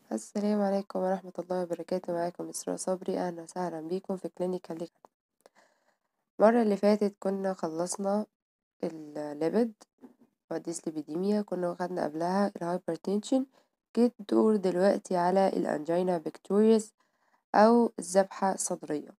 السلام عليكم ورحمة الله وبركاته معاكم إسراء صبري أهلا وسهلا بيكم في كلينيكال ليكت المرة اللي فاتت كنا خلصنا الليبيد والديسليبيديميا كنا خدنا قبلها الهايبرتنشن جيت دور دلوقتي على الأنجينا بكتوريوس أو الذبحة الصدرية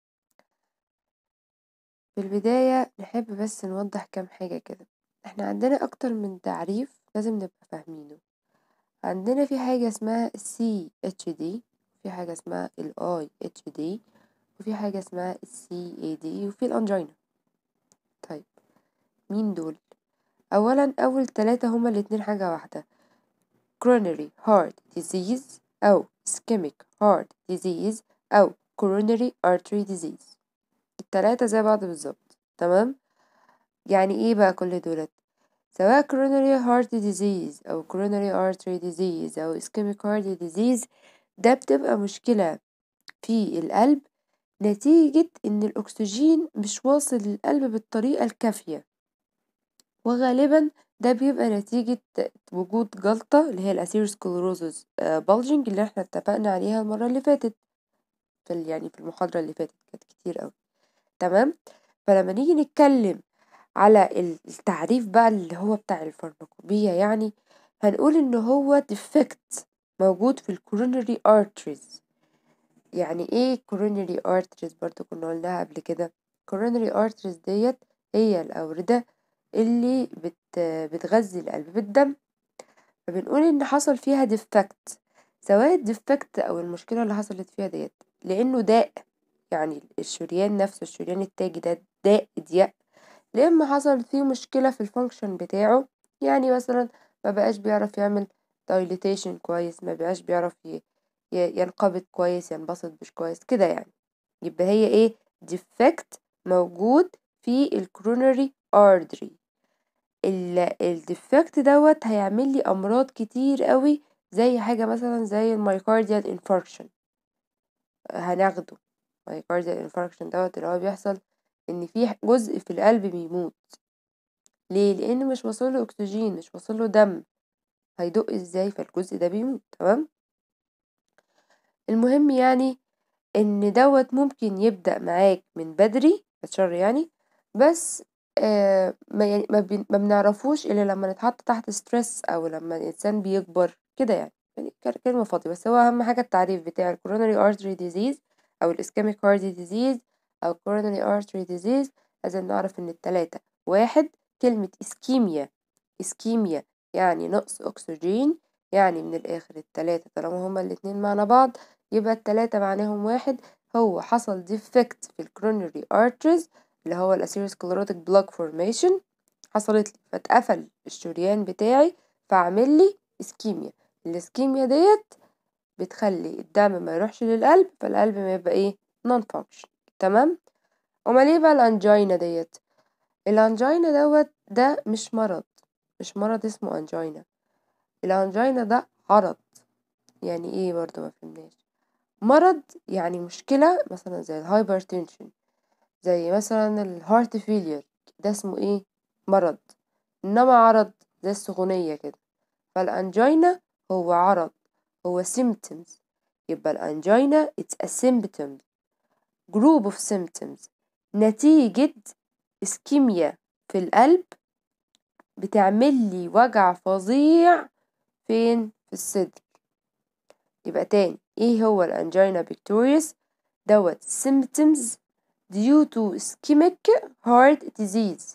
في البداية نحب بس نوضح كام حاجة كده احنا عندنا أكتر من تعريف لازم نبقى فاهمينه عندنا في حاجة اسمها السي اتش دي في حاجة اسمها الاي اتش دي وفي حاجة اسمها السي اي دي وفي الانجينا طيب مين دول اولا اول تلاتة هما الاتنين حاجة واحدة coronary heart disease او ischemic heart disease او coronary artery disease التلاتة زي بعض بالظبط تمام يعني ايه بقى كل دولت سواء coronary heart disease أو coronary artery disease أو ischemic heart disease ده بتبقى مشكلة في القلب نتيجة إن الأكسجين مش واصل للقلب بالطريقة الكافية وغالبا ده بيبقى نتيجة وجود جلطة اللي هي الأثيروسكلروزس بلجنج اللي احنا اتفقنا عليها المرة اللي فاتت في يعني في المحاضرة اللي فاتت كانت كتير أوي تمام فلما نيجي نتكلم على التعريف بقى اللي هو بتاع الفارماكوبية يعني هنقول إن هو defect موجود في الكورونري arteries يعني ايه coronary arteries برضو كنا قلناها قبل كده coronary arteries ديت هي الأوردة اللي بت بتغذي القلب بالدم فبنقول إن حصل فيها defect سواء الديفكت أو المشكلة اللي حصلت فيها ديت لأنه داء يعني الشريان نفسه الشريان التاجي ده داء ضيق لإما حصل فيه مشكلة في الفانكشن بتاعه يعني مثلا مبقاش بيعرف يعمل dilatation كويس مبقاش بيعرف ينقبض كويس ينبسط مش كويس كده يعني يبقى هي ايه defect موجود في الكرونري artery الديفكت دوت هيعمل لي امراض كتير قوي زي حاجه مثلا زي المايكارديال انفاركشن هناخده مايكارديال انفاركشن دوت اللي هو بيحصل ان في جزء في القلب بيموت ليه لان مش واصله اكسجين مش واصله دم هيدق ازاي فالجزء ده بيموت تمام المهم يعني ان دوت ممكن يبدأ معاك من بدري الشر يعني بس آه ما يعني ما, بي ما بنعرفوش الا لما نتحط تحت ستريس او لما الانسان بيكبر كده يعني يعني كلمة فاضية بس هو اهم حاجة التعريف بتاع الكوروناري artery disease او الاسكيميك heart disease او coronary artery disease لازم نعرف ان التلاتة واحد كلمة اسكيميا اسكيميا يعني نقص اكسجين يعني من الاخر التلاتة طالما هما الاتنين معنا بعض يبقى التلاتة معناهم واحد هو حصل defect في الكرونري arteries اللي هو الاسيروسكليروتيك بلوك فورميشن حصلت لي فاتقفل الشريان بتاعي فعمل لي اسكيميا الاسكيميا ديت بتخلي الدم ما يروحش للقلب فالقلب ما يبقى ايه non function تمام امال ايه بقى الانجينا ديت الانجينا دوت ده مش مرض مش مرض اسمه انجينا الانجينا ده عرض يعني ايه برضه ما فهمناش مرض يعني مشكلة مثلا زي الهايبرتنشن زي مثلا الهارت فيلير ده اسمه ايه مرض انما عرض زي السخونية كده فالانجينا هو عرض هو symptoms يبقى الانجينا it's a symptom group of symptoms نتيجة اسكيميا في القلب بتعمل لي وجع فظيع فين في الصدر يبقى تاني ايه هو الانجينا بيكتوريوس دوت symptoms due to ischemic heart disease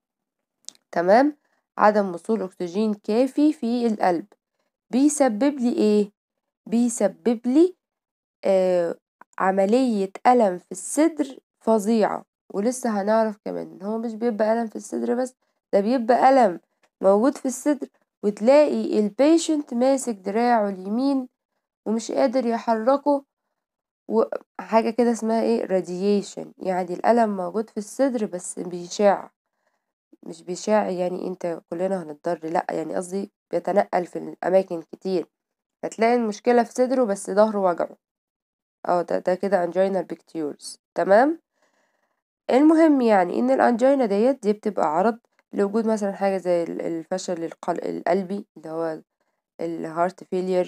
تمام عدم وصول اكسجين كافي في القلب بيسبب لي ايه بيسبب لي آه عملية ألم في الصدر فظيعة ولسه هنعرف كمان ان هو مش بيبقى ألم في الصدر بس ده بيبقى ألم موجود في الصدر وتلاقي البيشنت ماسك دراعه اليمين ومش قادر يحركه وحاجة كده اسمها ايه radiation يعني الألم موجود في الصدر بس بيشع مش بيشع يعني انت كلنا هنتضر لا يعني قصدي بيتنقل في الأماكن كتير فتلاقي المشكلة في صدره بس ظهره وجعه اه ده ده كده angina pictures تمام المهم يعني ان الانجينا ديت دي بتبقى عرض لوجود مثلا حاجة زي الفشل القلبي اللي هو الهارت فيلير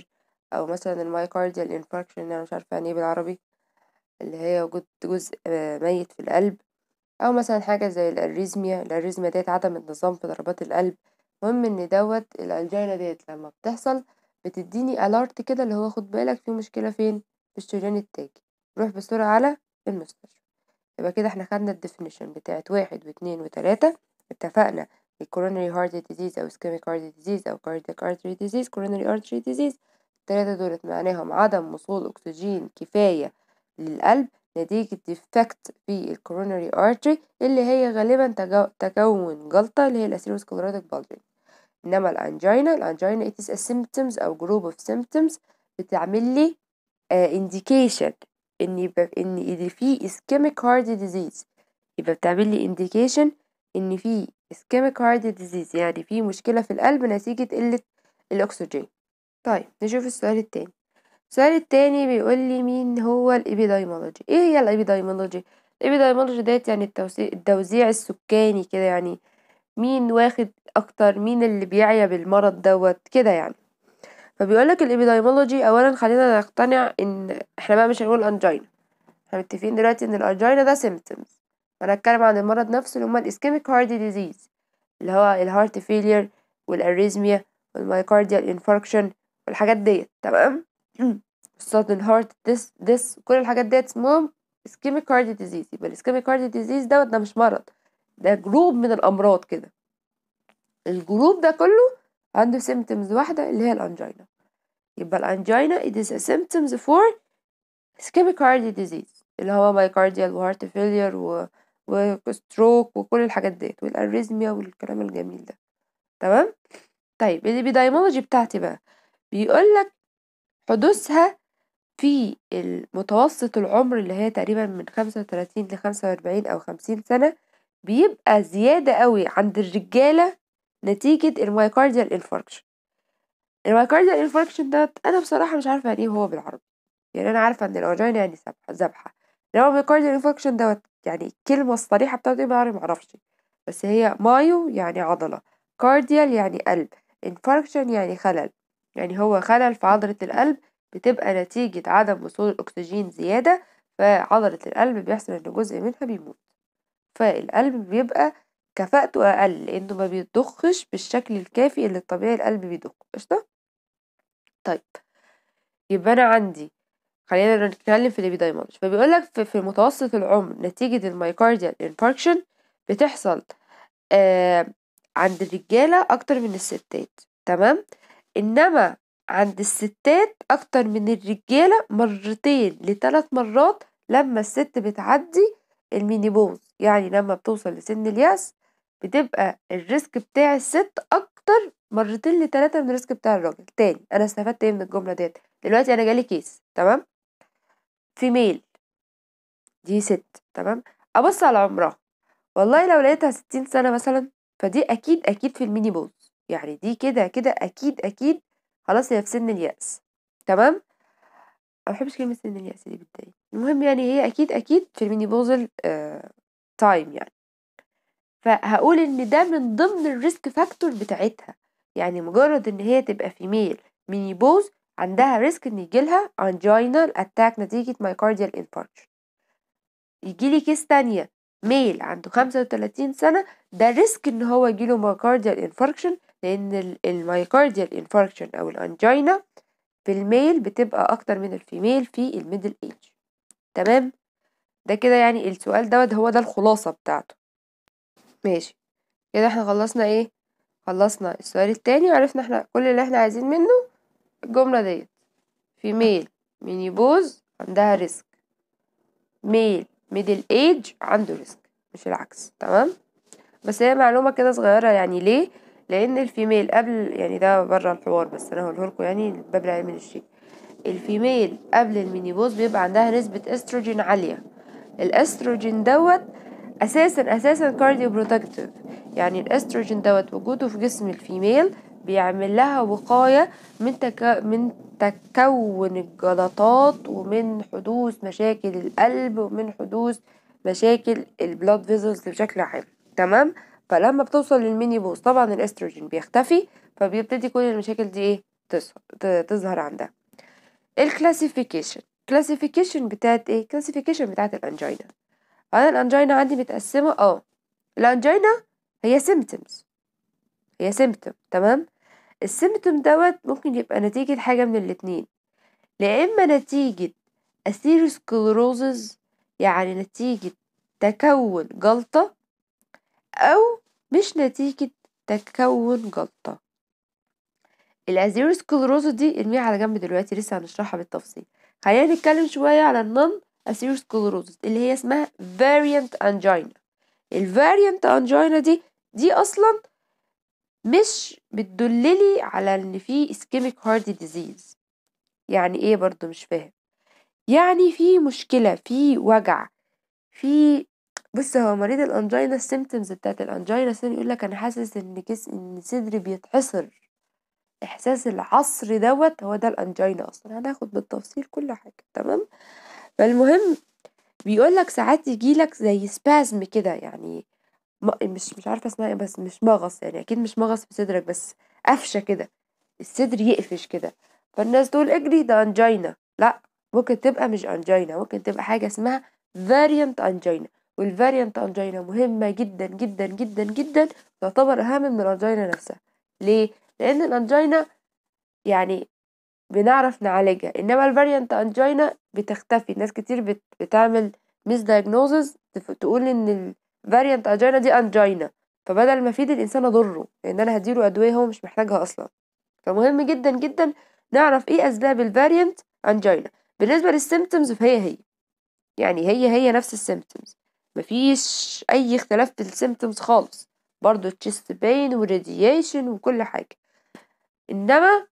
أو مثلا المايكارديال انفاركشن أنا مش عارفة يعني ايه بالعربي اللي هي وجود جزء ميت في القلب أو مثلا حاجة زي الأريزميا الأريزميا ديت عدم النظام في ضربات القلب المهم ان دوت الأنجينا ديت لما بتحصل بتديني ألارت كده اللي هو خد بالك في مشكلة فين في الشريان التاجي روح بسرعة على المستشفى يبقى كده احنا خدنا الديفينيشن بتاعت واحد واتنين وتلاتة اتفقنا الكورونري هارت ديزيز أو اسكيميك هارت ديزيز أو كاردياك ارتري ديزيز كورونري ارتري ديزيز التلاتة دولت معناهم عدم وصول أكسجين كفاية للقلب نتيجة ديفكت في الكورونري ارتري اللي هي غالبا تكون جلطة اللي هي الاسيروسكليروتيك بالجنج انما الانجينا الانجينا it is a symptoms او group of symptoms بتعمل لي uh, indication ان يبقى ان إذا في ischemic heart disease يبقى بتعمل لي indication ان في ischemic heart disease يعني في مشكلة في القلب نتيجة قلة الأكسجين طيب نشوف السؤال التاني السؤال التاني بيقول لي مين هو الإبيدايمولوجي ايه هي الإبيدايمولوجي الإبيدايمولوجي ديت يعني التوزيع, التوزيع السكاني كده يعني مين واخد أكتر مين اللي بيعيا بالمرض دوت كده يعني فبيقولك الإبيدايمولوجي أولا خلينا نقتنع إن احنا بقى مش هنقول أنجينا احنا متفقين دلوقتي إن الأنجينا ده symptoms أنا هتكلم عن المرض نفسه اللي هما الإسكيميك هارت ديزيز اللي هو الهارت فيلير والأريزميا والمايكارديال انفاركشن والحاجات ديت تمام sudden heart this this كل الحاجات ديت اسمهم ischemic heart disease يبقى الاسكيميك heart disease دوت ده مش مرض ده جروب من الأمراض كده الجروب ده كله عنده symptoms واحدة اللي هي الأنجينا يبقى الأنجينا it is a symptoms for ischemic heart disease اللي هو myocardial و heart failure و وستروك وكل الحاجات ديت والأريزميا والكلام الجميل ده تمام طيب الإبيدايمولوجي بتاعتي بقى بيقولك حدوثها في المتوسط العمر اللي هي تقريبا من خمسة وتلاتين لخمسة وأربعين أو خمسين سنة بيبقى زيادة قوي عند الرجالة نتيجة المايكارديال انفاركشن المايكارديال انفاركشن ده أنا بصراحة مش عارفة يعني ايه هو بالعربي يعني أنا عارفة إن الأوجين يعني ذبحة انما المايكارديال انفاركشن دوت يعني الكلمة الصريحة بتاعته ايه بالعربي معرفش بس هي مايو يعني عضلة كارديال يعني قلب انفاركشن يعني خلل يعني هو خلل في عضلة القلب بتبقى نتيجة عدم وصول الأكسجين زيادة فعضلة القلب بيحصل إن جزء منها بيموت فالقلب بيبقى كفاءته أقل لأنه ما بيضخش بالشكل الكافي اللي الطبيعي القلب بيضخ قشطة طيب يبقى أنا عندي خلينا نتكلم في الإبيدايمولوجي فبيقولك في, في متوسط العمر نتيجة المايكارديال انفاركشن بتحصل آه عند الرجالة أكتر من الستات تمام إنما عند الستات أكتر من الرجالة مرتين لتلات مرات لما الست بتعدي المينيبوز يعني لما بتوصل لسن اليأس بتبقى الريسك بتاع الست أكتر مرتين لتلاتة من الريسك بتاع الراجل تاني أنا استفدت ايه من الجملة ديت دلوقتي أنا جالي كيس تمام فيميل دي ست تمام أبص على عمرها والله لو لقيتها ستين سنة مثلا فدي أكيد أكيد في المينيبوز يعني دي كده كده أكيد أكيد خلاص هي في سن اليأس تمام ما بحبش كلمة سن اليأس دي بتضايق المهم يعني هي أكيد أكيد في المينيبوزل آه تايم يعني فهقول إن ده من ضمن الريسك فاكتور بتاعتها يعني مجرد إن هي تبقى فيميل مينيبوز عندها ريسك إن يجيلها انجينال اتاك نتيجة مايكارديال انفاركشن يجيلي كيس تانية ميل عنده خمسة وتلاتين سنة ده ريسك إن هو يجيله مايكارديال انفاركشن لأن المايكارديال انفاركشن أو الأنجينا في الميل بتبقى أكتر من الفيميل في الميدل ايج تمام ده كده يعني السؤال دوت هو ده الخلاصة بتاعته ماشي كده احنا خلصنا ايه خلصنا السؤال التاني وعرفنا احنا كل اللي احنا عايزين منه الجملة ديت فيميل مينيبوز عندها ريسك ميل ميدل ايج عنده ريسك مش العكس تمام بس هي معلومة كده صغيرة يعني ليه لان الفيميل قبل يعني ده بره الحوار بس انا هقوله لكم يعني الباب العلمي للشيء الفيميل قبل المينيبوز بيبقى عندها نسبة استروجين عالية الاستروجين دوت اساسا اساسا كارديو بروتكتيف يعني الاستروجين دوت وجوده في جسم الفيميل بيعمل لها وقاية من تك... من تكون الجلطات ومن حدوث مشاكل القلب ومن حدوث مشاكل البلاد فيزلز بشكل عام تمام فلما بتوصل للمينيبوز طبعا الاستروجين بيختفي فبيبتدي كل المشاكل دي ايه تظهر عندها الكلاسيفيكيشن كلاسيفيكيشن بتاعت ايه كلاسيفيكيشن بتاعت الانجينا انا الانجينا عندي متقسمه اه الانجينا هي سيمتومز هي سيمتوم تمام السيمتوم دوت ممكن يبقى نتيجة حاجة من الاتنين يا إما نتيجة أثيروسكلروزز يعني نتيجة تكون جلطة أو مش نتيجة تكون جلطة الأثيروسكلروزز دي ارميها على جنب دلوقتي لسه هنشرحها بالتفصيل خلينا نتكلم شوية على النون أثيروسكلروزز اللي هي اسمها variant angina الفاريانت angina دي دي أصلا مش بتدللي على ان في ischemic heart disease يعني ايه برضو مش فاهم يعني في مشكلة في وجع في بص هو مريض الانجينا السيمتومز بتاعت الانجينا سن يقول لك انا حاسس ان جسم ان صدري بيتحصر احساس العصر دوت هو ده الانجينا اصلا هناخد بالتفصيل كل حاجه تمام فالمهم بيقول لك ساعات يجيلك زي سبازم كده يعني مش مش عارفه اسمها ايه بس مش مغص يعني اكيد مش مغص في صدرك بس قفشه كده الصدر يقفش كده فالناس تقول اجري ده انجينا لا ممكن تبقى مش انجينا ممكن تبقى حاجه اسمها فاريانت انجينا والفاريانت انجينا مهمه جدا جدا جدا جدا تعتبر اهم من الانجينا نفسها ليه لان الانجينا يعني بنعرف نعالجها انما الفاريانت انجينا بتختفي ناس كتير بت بتعمل ميس دايجنوزز تقول ان الفاريانت انجينا دي انجينا فبدل ما افيد الانسان اضره لان انا هديله ادويه هو مش محتاجها اصلا فمهم جدا جدا نعرف ايه اسباب الفاريانت انجينا بالنسبه للسيمتومز فهي هي يعني هي هي نفس السيمتومز مفيش اي اختلاف في السيمتومز خالص برضو تشيست بين وراديشن وكل حاجه انما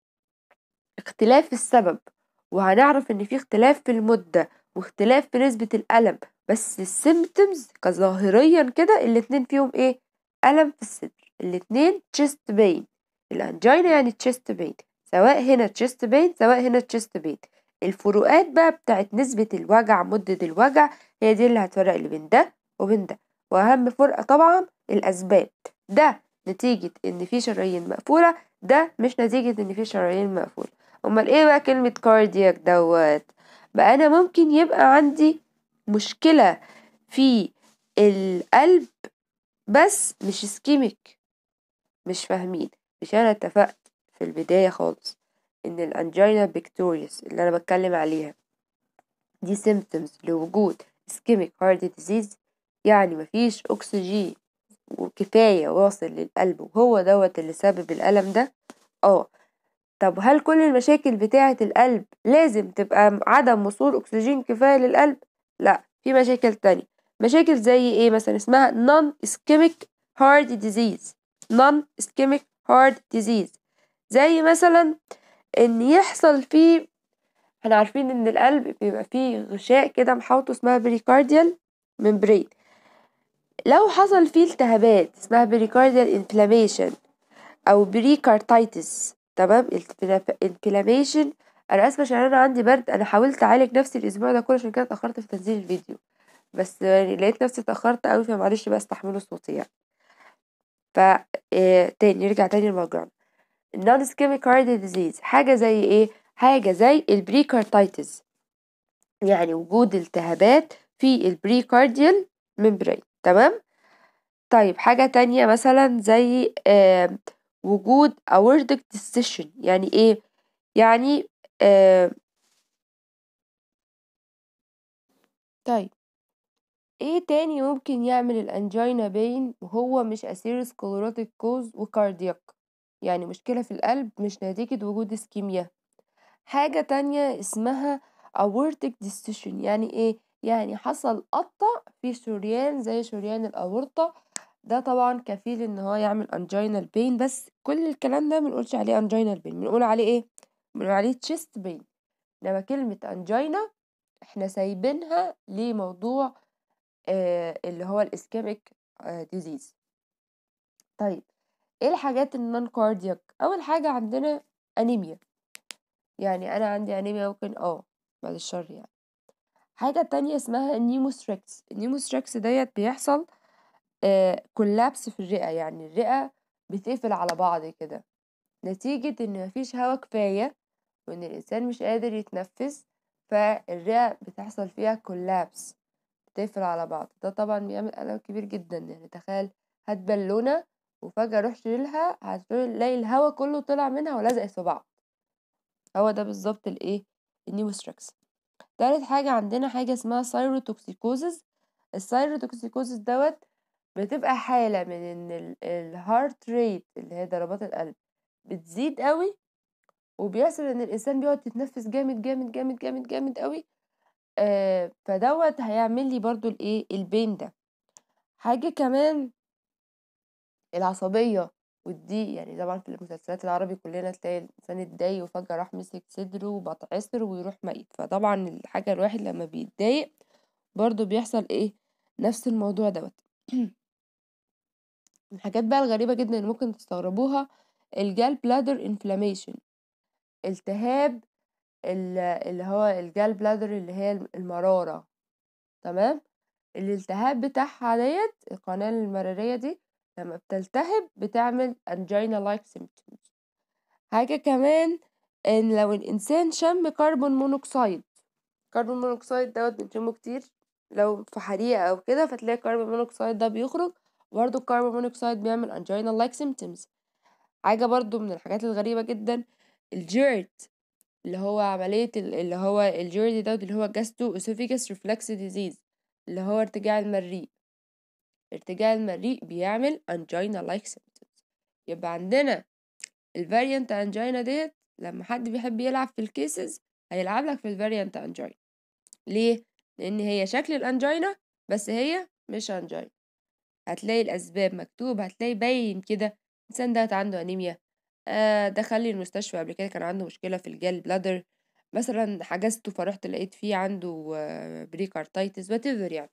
اختلاف في السبب وهنعرف ان في اختلاف في المده واختلاف في نسبه الالم بس السيمتومز كظاهريا كده الاتنين فيهم ايه الم في الصدر الاتنين تشيست بين الانجينا يعني تشيست بين سواء هنا تشيست بين سواء هنا تشيست بين الفروقات بقى بتاعت نسبة الوجع مدة الوجع هي دي اللي هتفرق اللي بين ده وبين ده واهم فرقة طبعا الاسباب ده نتيجة ان في شرايين مقفولة ده مش نتيجة ان في شرايين مقفولة امال ايه بقى كلمة كاردياك دوت بقى انا ممكن يبقى عندي مشكلة في القلب بس مش اسكيميك مش فاهمين مش انا اتفقت في البداية خالص ان الانجينا بيكتوريوس اللي انا بتكلم عليها دي سيمتومز لوجود اسكيميك هارت ديزيز يعني مفيش اكسجين وكفاية واصل للقلب وهو دوت اللي سبب الألم ده اه طب هل كل المشاكل بتاعة القلب لازم تبقى عدم وصول أكسجين كفاية للقلب لا في مشاكل تانية مشاكل زي ايه مثلا اسمها non ischemic heart disease non ischemic heart disease زي مثلا ان يحصل فيه احنا عارفين ان القلب بيبقى فيه غشاء كده محاوطه اسمها بريكارديال ممبرين لو حصل فيه التهابات اسمها بريكارديال انفلاميشن او بريكارتايتس تمام انفلاميشن انا اسفه عشان انا عندي برد انا حاولت اعالج نفسي الاسبوع ده كله عشان كده اتاخرت في تنزيل الفيديو بس يعني لقيت نفسي اتاخرت قوي فمعلش بقى استحملوا صوتي يعني ف إيه تاني نرجع تاني لموضوعنا النون اسكيميك هارت ديزيز حاجه زي ايه حاجه زي البريكاردايتس يعني وجود التهابات في البريكارديال ممبرين تمام طيب حاجه تانية مثلا زي آه وجود aortic dissection يعني ايه يعني آه طيب ايه تاني ممكن يعمل الانجينا بين وهو مش اثيروسكليروتيك كوز وكاردياك يعني مشكلة في القلب مش نتيجة وجود اسكيميا حاجة تانية اسمها aortic dissection يعني ايه يعني حصل قطع في شريان زي شريان الاورطة ده طبعا كفيل ان هو يعمل انجينال بين بس كل الكلام ده منقولش عليه انجينال بين بنقول عليه ايه بنقول عليه تشيست بين انما كلمة انجينا احنا سايبينها لموضوع آه اللي هو الاسكيميك آه ديزيز طيب ايه الحاجات النون كاردياك اول حاجة عندنا انيميا يعني انا عندي انيميا ممكن اه بعد الشر يعني حاجة تانية اسمها النيموستريكس النيموستريكس ديت بيحصل آه كولابس في الرئة يعني الرئة بتقفل على بعض كده نتيجة ان مفيش هوا كفاية وإن الإنسان مش قادر يتنفس فالرئة بتحصل فيها كولابس بتقفل على بعض ده طبعا بيعمل ألم كبير جدا يعني تخيل هات بالونة وفجأة روح شيلها هتلاقي الهوا كله طلع منها ولزقت في بعض هو ده بالظبط الايه النيوستراكس تالت حاجة عندنا حاجة اسمها سايروتوكسيكوزز السايروتوكسيكوزز دوت بتبقى حالة من ان الهارت ريت اللي هي ضربات القلب بتزيد قوي وبيحصل ان الانسان بيقعد يتنفس جامد جامد جامد جامد جامد قوي آه فدوت هيعمل لي برضو الايه البين ده حاجة كمان العصبية والضيق يعني طبعا في المسلسلات العربي كلنا تلاقي الإنسان اتضايق وفجأة راح مسك صدره وبتعصر ويروح ميت فطبعا الحاجة الواحد لما بيتضايق برضو بيحصل ايه نفس الموضوع دوت الحاجات بقى الغريبة جدا اللي ممكن تستغربوها الجال بلادر انفلاميشن التهاب اللي هو الجال بلادر اللي هي المرارة تمام الالتهاب بتاعها ديت القناة المرارية دي لما بتلتهب بتعمل angina like symptoms حاجة كمان ان لو الانسان شم كربون مونوكسيد كربون مونوكسيد دوت بنشمه كتير لو في حريقة او كده فتلاقي الكربون مونوكسيد ده بيخرج برضه الكربون مونوكسيد بيعمل angina like symptoms حاجة برضه من الحاجات الغريبة جدا الجيرت اللي هو عملية اللي هو الجيرت دوت اللي هو جاستو اسوفيجاس ريفلكس ديزيز اللي هو ارتجاع المريء ارتجاع المريء بيعمل angina like symptoms يبقى عندنا الفاريانت انجينا ديت لما حد بيحب يلعب في الكيسز هيلعب لك في الفاريانت انجينا ليه لان هي شكل الانجينا بس هي مش انجينا هتلاقي الاسباب مكتوب هتلاقي باين كده الانسان ده عنده انيميا آه دخل لي المستشفى قبل كده كان عنده مشكله في الجال بلادر مثلا حجزته فرحت لقيت فيه عنده آه بريكارتايتس وات يعني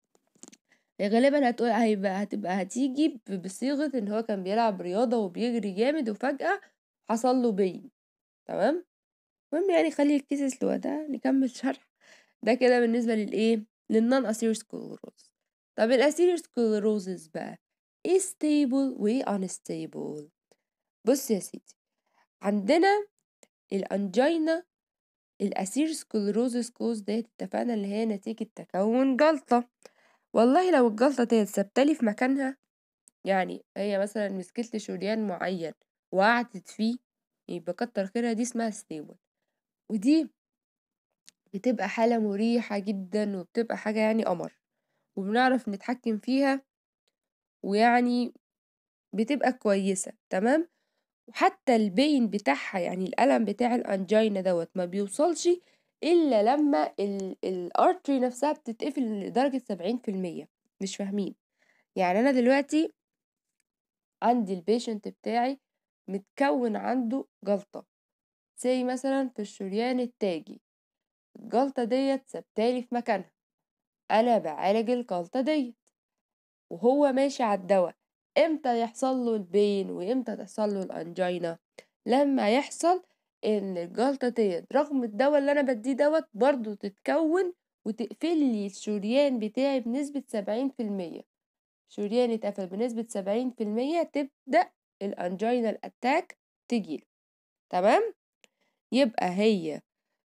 غالبا هتقول هيبقى هتبقى هتيجي بصيغة ان هو كان بيلعب رياضة وبيجري جامد وفجأة حصل له بين تمام المهم يعني خلي الكيسس لوحدها نكمل شرح ده كده بالنسبة للايه للنون اسير سكلروز طب الاسير سكلروزز بقى ايه ستيبل وايه unstable بص يا سيدي عندنا الانجينا الاسير سكلروزس كوز ديت اتفقنا اللي هي نتيجة تكون جلطة والله لو الجلطة ديت ثابتالي في مكانها يعني هي مثلا مسكتلي شريان معين وقعدت فيه يبقى كتر خيرها دي اسمها ستيبل ودي بتبقى حالة مريحة جدا وبتبقى حاجة يعني قمر وبنعرف نتحكم فيها ويعني بتبقى كويسة تمام وحتى البين بتاعها يعني الألم بتاع الأنجينا دوت ما بيوصلش إلا لما الارتري نفسها بتتقفل لدرجة سبعين في المية مش فاهمين يعني أنا دلوقتي عندي البيشنت بتاعي متكون عنده جلطة زي مثلا في الشريان التاجي الجلطة ديت ثابتالي في مكانها أنا بعالج الجلطة ديت وهو ماشي على الدواء امتى يحصل له البين وامتى تحصل له الانجينا لما يحصل ان الجلطة ديت رغم الدواء اللي انا بديه دوت برضو تتكون وتقفل لي الشريان بتاعي بنسبة سبعين في المية شريان اتقفل بنسبة سبعين في المية تبدأ الانجينا الاتاك تجيله تمام يبقى هي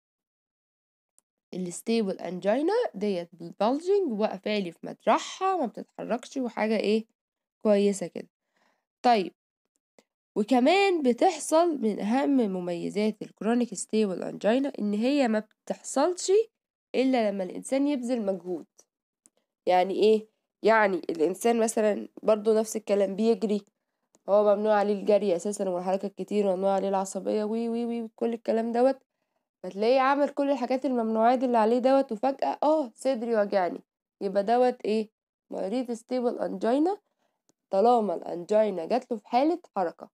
الستيبل انجينا ديت بالبلجنج واقفالي في مطرحها ما بتتحركش وحاجة ايه كويسة كده طيب وكمان بتحصل من أهم مميزات الكرونيك ستيبل انجينا إن هي ما بتحصلش إلا لما الإنسان يبذل مجهود يعني إيه؟ يعني الإنسان مثلا برضو نفس الكلام بيجري هو ممنوع عليه الجري أساسا والحركة الكتير وممنوع عليه العصبية وي وي وي كل الكلام دوت فتلاقيه عمل كل الحاجات الممنوعات اللي عليه دوت وفجأة اه صدري وجعني يبقى دوت ايه مريض ستيبل انجينا طالما الانجينا جاتله في حالة حركة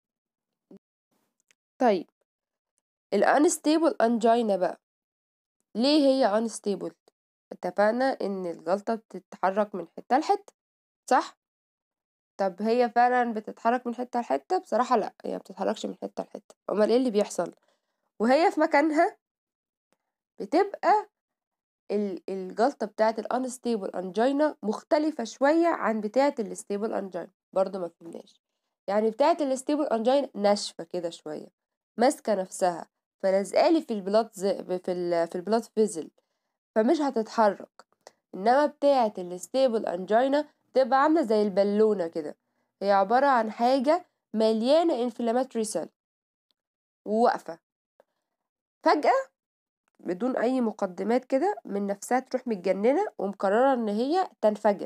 طيب الانستيبل انجينا بقى ليه هي انستيبل اتفقنا ان الجلطة بتتحرك من حتة لحتة صح طب هي فعلا بتتحرك من حتة لحتة بصراحة لا هي بتتحركش من حتة لحتة امال ايه اللي بيحصل وهي في مكانها بتبقى الجلطة بتاعة الانستيبل انجينا مختلفة شوية عن بتاعة الستيبل انجينا برضو ما فهمناش يعني بتاعة الستيبل انجينا ناشفة كده شوية ماسكة نفسها فلازقالي في البلاد في ال في البلاد فيزل فمش هتتحرك انما بتاعة الستيبل انجينا تبقى عاملة زي البالونة كده هي عبارة عن حاجة مليانة inflammatory cell وواقفة فجأة بدون أي مقدمات كده من نفسها تروح متجننة ومقررة إن هي تنفجر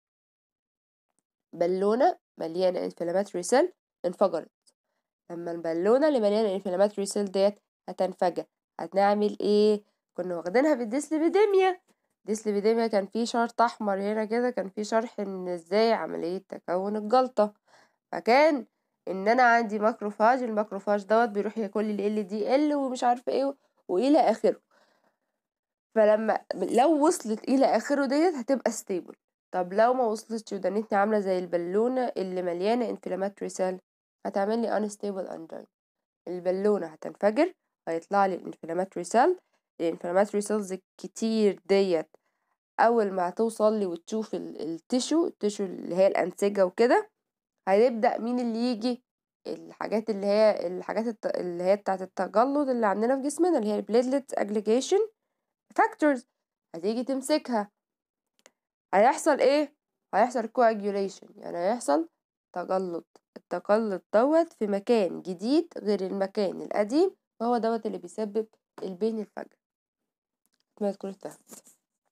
بالونة مليانة inflammatory cell انفجرت لما البالونة اللي مليانة inflammatory cell ديت هتنفجر هتعمل ايه كنا واخدينها في الديسليبيديميا الديسليبيديميا كان فيه شرط احمر هنا كده كان فيه شرح ان ازاي عملية تكون الجلطة فكان ان انا عندي ماكروفاج الماكروفاج دوت بيروح ياكل لي ال دي ال ومش عارفه ايه والى اخره فلما لو وصلت الى اخره ديت هتبقى ستيبل طب لو ما وصلتش ودنتني عامله زي البالونه اللي مليانه انفلاماتوري سيل هتعمل لي انستيبل انجين البالونه هتنفجر هيطلع لي الانفلاماتوري سيل الانفلاماتوري سيلز الكتير ديت اول ما هتوصل لي وتشوف التشو التشو اللي هي الانسجه وكده هيبدا مين اللي يجي الحاجات اللي هي الحاجات اللي هي بتاعه التجلط اللي عندنا في جسمنا اللي هي البليتلت اجليجيشن فاكتورز هتيجي تمسكها هيحصل ايه هيحصل coagulation يعني هيحصل تجلط التجلط دوت في مكان جديد غير المكان القديم وهو دوت اللي بيسبب البين الفجر ما تكون اتفهمت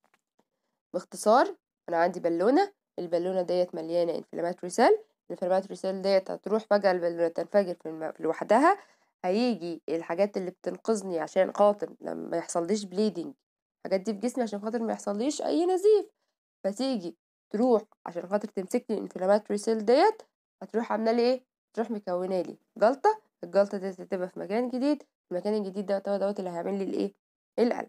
باختصار انا عندي بالونه البالونه ديت مليانه انفلاماتوري سيل الانفلاماتوري سيل ديت هتروح فجاه البالونه تنفجر في الم... لوحدها هيجي الحاجات اللي بتنقذني عشان خاطر لما ما يحصليش بليدنج الحاجات دي في جسمي عشان خاطر ما يحصليش اي نزيف فتيجي تروح عشان خاطر تمسك لي الانفلاماتوري سيل ديت هتروح عامله لي ايه تروح مكونه لي جلطه الجلطه ديت هتبقى في مكان جديد المكان الجديد دوت هو دوت اللي هيعمل لي الايه الالم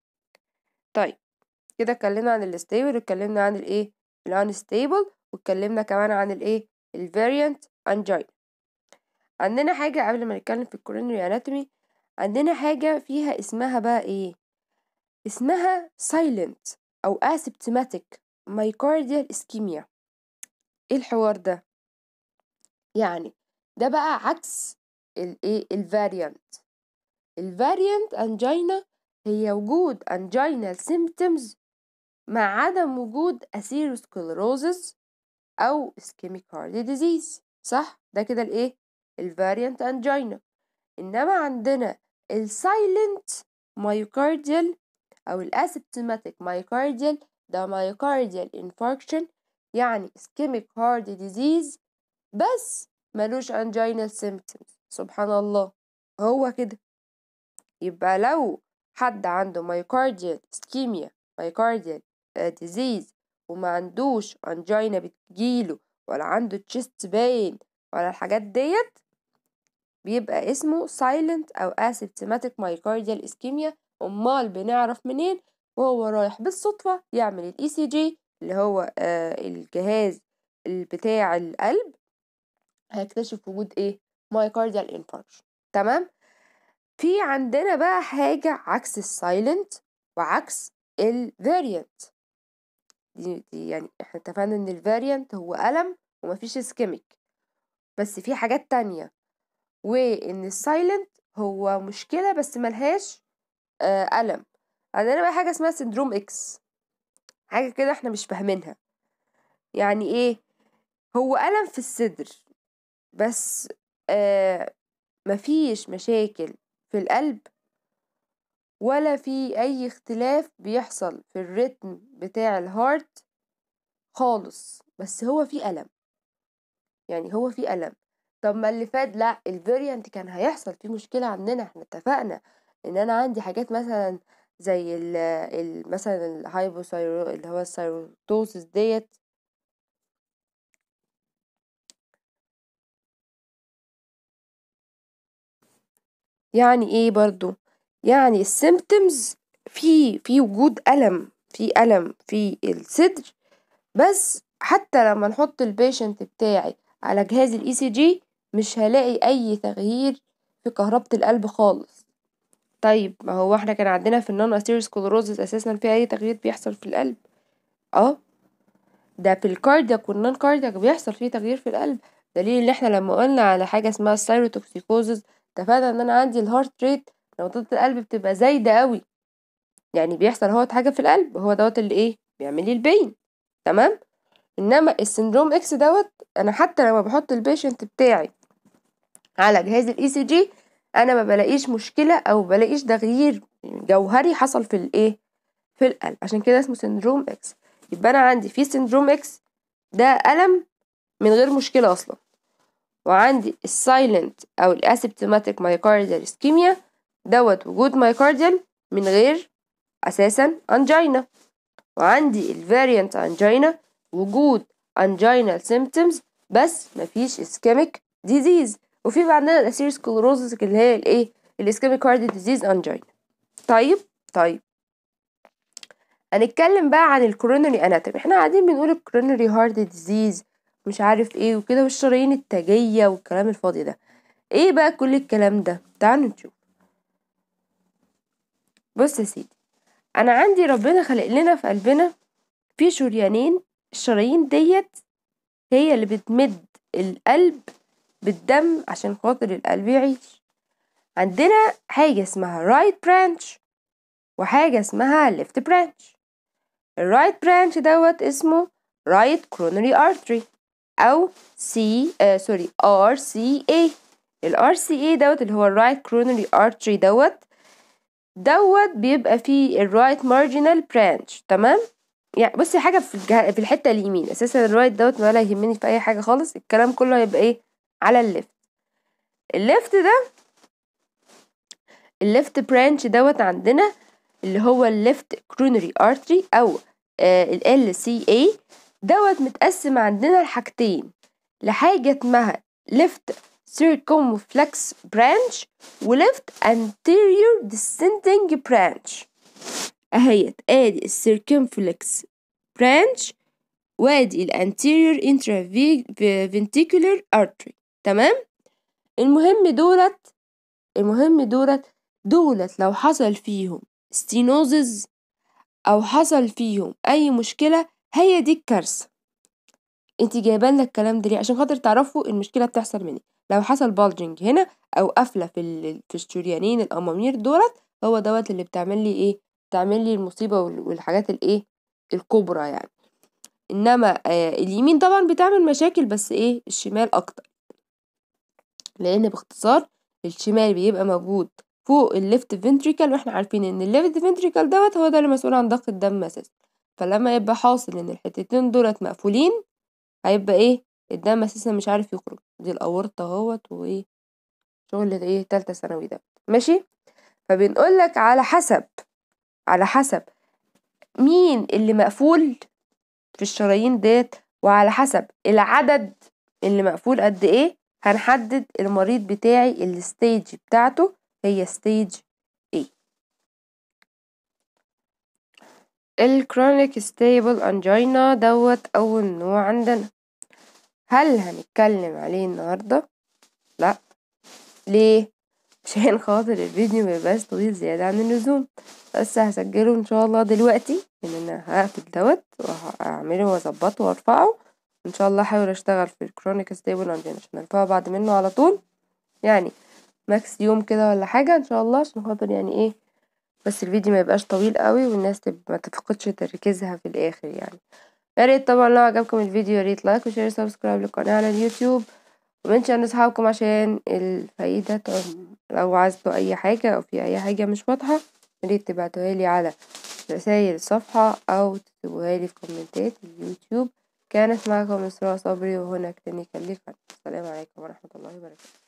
طيب كده اتكلمنا عن الستيبل واتكلمنا عن الايه الانستيبل واتكلمنا كمان عن الايه الفاريانت انجينا عندنا حاجه قبل ما نتكلم في الكورونري اناتومي عندنا حاجه فيها اسمها بقى ايه اسمها silent او asymptomatic myocardial ischemia ايه الحوار ده يعني ده بقى عكس الايه الفاريانت الفاريانت انجينا هي وجود انجينال symptoms مع عدم وجود اثيروسكلروزس او ischemic heart disease صح ده كده الايه الفاريانت انجينا انما عندنا السايلنت مايوكارديال او الاسيبتوماتيك مايوكارديال ده مايوكارديال انفاركشن يعني ischemic heart disease بس ملوش angina symptoms سبحان الله هو كده يبقى لو حد عنده myocardial ischemia myocardial disease وما عندوش angina بتجيله ولا عنده chest pain ولا الحاجات ديت بيبقى اسمه silent أو asymptomatic myocardial ischemia أمال بنعرف منين وهو رايح بالصدفة يعمل ال ECG اللي هو آه الجهاز بتاع القلب هيكتشف وجود ايه myocardial infarction تمام في عندنا بقى حاجة عكس السايلنت وعكس الفاريانت دي, دي يعني احنا اتفقنا ان الفاريانت هو ألم ومفيش اسكيميك بس في حاجات تانية وان السايلنت هو مشكلة بس ملهاش آه ألم عندنا بقى حاجة اسمها سندروم اكس حاجة كده احنا مش فاهمينها يعني ايه هو ألم في الصدر بس آه مفيش مشاكل في القلب ولا في اي اختلاف بيحصل في الريتم بتاع الهارت خالص بس هو في ألم يعني هو في ألم طب ما اللي فات لا الفيريانت كان هيحصل فيه مشكلة عندنا احنا اتفقنا ان انا عندي حاجات مثلا زي ال ال مثلا الهايبوثايرو اللي هو الثايروتوسيس ديت يعني ايه برضو يعني السيمتومز في في وجود ألم في ألم في الصدر بس حتى لما نحط البيشنت بتاعي على جهاز الاي سي جي مش هلاقي اي تغيير في كهربة القلب خالص طيب ما هو احنا كان عندنا في النون سكلروزس اساسا في اي تغيير بيحصل في القلب اه ده في الكاردياك والنون كاردياك بيحصل فيه تغيير في القلب دليل ان احنا لما قلنا على حاجة اسمها السيروتوكسيكوزس اتفقنا ان انا عندي الهارت ريت نبضات القلب بتبقى زايدة أوي يعني بيحصل اهوت حاجة في القلب هو دوت اللي ايه بيعمل لي البين تمام انما السندروم اكس دوت انا حتى لما بحط البيشنت بتاعي على جهاز الاي سي جي انا ما بلاقيش مشكلة او بلاقيش تغيير جوهري حصل في الايه في القلب عشان كده اسمه سندروم اكس يبقى انا عندي في سندروم اكس ده ألم من غير مشكلة اصلا وعندي السايلنت او الاسيبتوماتيك مايوكارديال اسكيميا دوت وجود مايوكارديال من غير اساسا انجينا وعندي الفاريانت انجينا وجود انجينال symptoms بس مفيش اسكيميك ديزيز وفي بعدنا الاسيروسكلروزس اللي هي الايه الاسكيميك هارت ديزيز انجينا طيب طيب هنتكلم بقى عن الكورونري اناتومي احنا قاعدين بنقول الكورونري هارت ديزيز مش عارف ايه وكده والشرايين التاجية والكلام الفاضي ده ايه بقى كل الكلام ده تعالوا نشوف بص يا سيدي انا عندي ربنا خلق لنا في قلبنا في شريانين الشرايين ديت هي اللي بتمد القلب بالدم عشان خاطر القلب يعيش عندنا حاجة اسمها right branch وحاجة اسمها left branch الرايت branch دوت اسمه right coronary artery أو C آه سوري RCA ال RCA دوت اللي هو الرايت coronary artery دوت دوت بيبقى فيه الرايت مارجنال برانش تمام يعني بصي حاجه في الجه... في الحته اليمين اساسا الرايت دوت ولا يهمني في اي حاجه خالص الكلام كله هيبقى ايه على الليفت الليفت ده الليفت برانش دوت عندنا اللي هو الليفت كرونري ارتري او ال سي اي دوت متقسم عندنا لحاجتين لحاجه اسمها ليفت circumflex branch و left anterior descending branch اهيت ادي الcircumflex branch وادي الانتيريور intraventricular artery تمام المهم دولت المهم دولت دولت لو حصل فيهم ستينوزز او حصل فيهم اي مشكلة هي دي الكارثة انتي جايبالنا الكلام ده ليه عشان خاطر تعرفوا المشكلة بتحصل منين لو حصل بالجنج هنا او قفلة في ال... في الشريانين الامامير دولت هو دوت اللي بتعمل لي ايه بتعمل لي المصيبة والحاجات الايه الكبرى يعني انما آه اليمين طبعا بتعمل مشاكل بس ايه الشمال اكتر لان باختصار الشمال بيبقى موجود فوق الليفت فنتريكل واحنا عارفين ان الليفت فنتريكل دوت هو ده اللي مسؤول عن ضغط الدم اساسا فلما يبقى حاصل ان الحتتين دولت مقفولين هيبقى ايه الدم اساسا مش عارف يخرج دي الاورطة اهوت وايه شغل ايه تالتة ثانوي ده ماشي فبنقولك على حسب على حسب مين اللي مقفول في الشرايين ديت وعلى حسب العدد اللي مقفول قد ايه هنحدد المريض بتاعي الستيج بتاعته هي ستيج ايه الكرونيك ستيبل انجينا دوت اول نوع عندنا هل هنتكلم عليه النهارده لا ليه عشان خاطر الفيديو ميبقاش طويل زيادة عن اللزوم بس هسجله ان شاء الله دلوقتي ان انا هقفل دوت وهعمله واظبطه وارفعه ان شاء الله احاول اشتغل في الكرونيك ستيبل عندنا عشان ارفعه بعد منه على طول يعني ماكس يوم كده ولا حاجة ان شاء الله عشان خاطر يعني ايه بس الفيديو ما يبقاش طويل قوي والناس ما تفقدش تركيزها في الاخر يعني يا ريت طبعا لو عجبكم الفيديو يا ريت لايك وشير وسبسكرايب للقناة على اليوتيوب ومنشن اصحابكم عشان الفايدة تعم لو عايزتوا اي حاجة او في اي حاجة مش واضحة ياريت تبعتوها لي على رسايل الصفحة او تكتبوها لي في كومنتات اليوتيوب كانت معكم إسراء صبري وهنا كلينيكال ليفان السلام عليكم ورحمة الله وبركاته